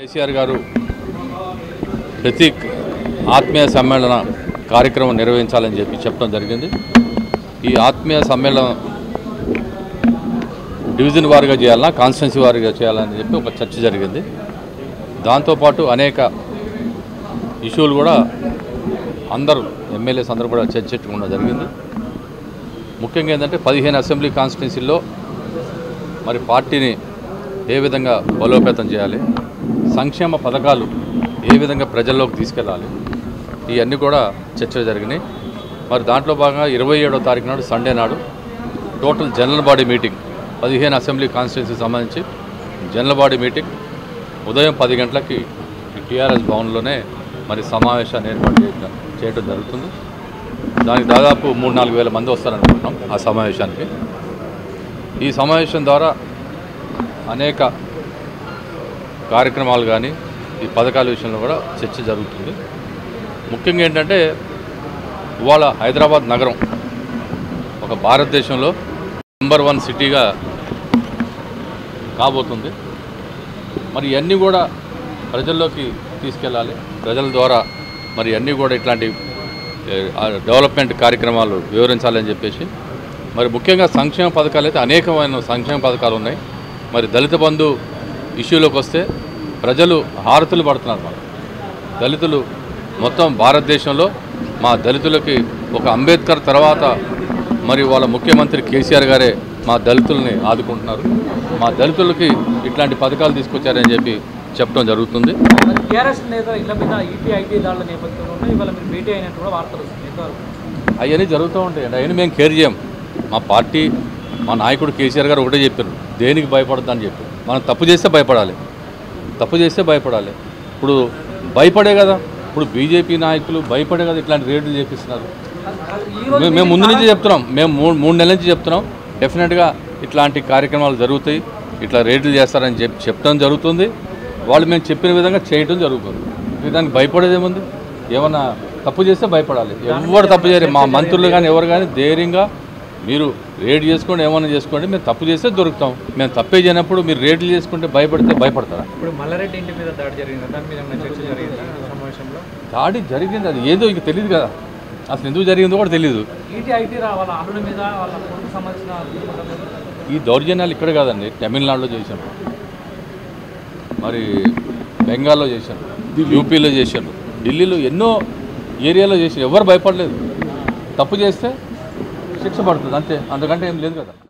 కేసీఆర్ గారు ప్రతి ఆత్మీయ సమ్మేళన కార్యక్రమం నిర్వహించాలని చెప్పి చెప్పడం జరిగింది ఈ ఆత్మీయ సమ్మేళనం డివిజన్ వారీగా చేయాలన్నా కాన్స్టిట్యున్సీ వారీగా చేయాలని చెప్పి ఒక చర్చ జరిగింది దాంతోపాటు అనేక ఇష్యూలు కూడా అందరూ ఎమ్మెల్యేస్ అందరూ కూడా చర్చించకుండా జరిగింది ముఖ్యంగా ఏంటంటే పదిహేను అసెంబ్లీ కాన్స్టిట్యున్సీల్లో మరి పార్టీని ఏ విధంగా బలోపేతం చేయాలి సంక్షేమ పథకాలు ఏ విధంగా ప్రజల్లోకి తీసుకెళ్ళాలి ఇవన్నీ కూడా చర్చలు జరిగినాయి మరి దాంట్లో భాగంగా ఇరవై ఏడో తారీఖు నాడు సండే నాడు టోటల్ జనరల్ బాడీ మీటింగ్ పదిహేను అసెంబ్లీ కాన్స్టిట్యున్సీకి సంబంధించి జనరల్ బాడీ మీటింగ్ ఉదయం పది గంటలకి టీఆర్ఎస్ భవన్లోనే మరి సమావేశాన్ని ఏర్పాటు చేయడం చేయడం జరుగుతుంది దానికి దాదాపు మూడు నాలుగు వేల మంది వస్తారనుకుంటున్నాం ఆ సమావేశానికి ఈ సమావేశం ద్వారా అనేక కార్యక్రమాలు కానీ ఈ పథకాల విషయంలో కూడా చర్చ జరుగుతుంది ముఖ్యంగా ఏంటంటే ఇవాళ హైదరాబాద్ నగరం ఒక భారతదేశంలో నెంబర్ వన్ సిటీగా కాబోతుంది మరి ఇవన్నీ కూడా ప్రజల్లోకి తీసుకెళ్ళాలి ప్రజల ద్వారా మరి అన్నీ కూడా ఇట్లాంటి ఏ, ఆ డెవలప్మెంట్ కార్యక్రమాలు వివరించాలని చెప్పేసి మరి ముఖ్యంగా సంక్షేమ పథకాలు అయితే అనేకమైన సంక్షేమ పథకాలు ఉన్నాయి మరి దళిత బంధు ఇష్యూలోకి వస్తే ప్రజలు హారతులు పడుతున్నారు మరి దళితులు మొత్తం భారతదేశంలో మా దళితులకి ఒక అంబేద్కర్ తర్వాత మరి వాళ్ళ ముఖ్యమంత్రి కేసీఆర్ గారే మా దళితుల్ని ఆదుకుంటున్నారు మా దళితులకి ఇట్లాంటి పథకాలు తీసుకొచ్చారని చెప్పి చెప్పడం జరుగుతుంది టీఆర్ఎస్ నేత ఇళ్ల మీద ఈటీ ఐటీ దాడుల నేపథ్యంలో ఇవాళ మీరు భేటీ అయినట్టు కూడా వార్తలు వస్తున్నాయి ఎంతవరకు అవన్నీ జరుగుతూ ఉంటాయండి అవన్నీ మేము కేర్ చేయం మా పార్టీ మా నాయకుడు కేసీఆర్ గారు ఒకటే చెప్పారు దేనికి భయపడద్దని చెప్పి మనం తప్పు చేస్తే భయపడాలి తప్పు చేస్తే భయపడాలి ఇప్పుడు భయపడే కదా ఇప్పుడు బీజేపీ నాయకులు భయపడే కదా ఇట్లాంటి రేట్లు చేపిస్తున్నారు ఈ రోజు మేము- మేము ముందు నుంచి చెప్తున్నాం మేము మూడు మూడు నెలల నుంచి చెప్తున్నాం డెఫినెట్గా ఇట్లాంటి కార్యక్రమాలు జరుగుతాయి ఇట్లా రేట్లు చేస్తారని చెప్పి చెప్పడం జరుగుతుంది వాళ్ళు మేము చెప్పిన విధంగా చేయడం జరుగుతుంది ఇక దానికి భయపడేది ఏముంది ఏమన్నా తప్పు చేస్తే భయపడాలి ఎవరు తప్పు చేయరు మా మంత్రులు కానీ ఎవరు కానీ ధైర్యంగా మీరు రేడ్ చేసుకోండి ఏమన్నా చేసుకోండి మేము తప్పు చేస్తే దొరుకుతాం మేము తప్పే చేయనప్పుడు మీరు రేట్లు చేసుకుంటే భయపడితే భయపడతారా ఇప్పుడు మల్లారెడ్డి ఇంటి మీద దాడి జరిగింది దాని మీద ఏమైనా చర్చ జరిగింది సమావేశంలో దాడి జరిగింది అది ఏదో ఇక తెలియదు కదా అసలు ఎందుకు జరిగిందో కూడా తెలియదు ఈటీ ఐటీ రా వాళ్ళ అల్లుడి మీద వాళ్ళ కొడుకు సంబంధించిన కుటుంబం మీద ఈ దౌర్జన్యాలు ఇక్కడ కాదండి తమిళనాడులో చేశాను మరి బెంగాల్లో చేశాను యూపీలో చేశాను ఢిల్లీలో ఎన్నో ఏరియాలో చేసి ఎవరు భయపడలేదు తప్పు చేస్తే శిక్ష పడుతుంది అంతే అంతకంటే ఏం లేదు కదా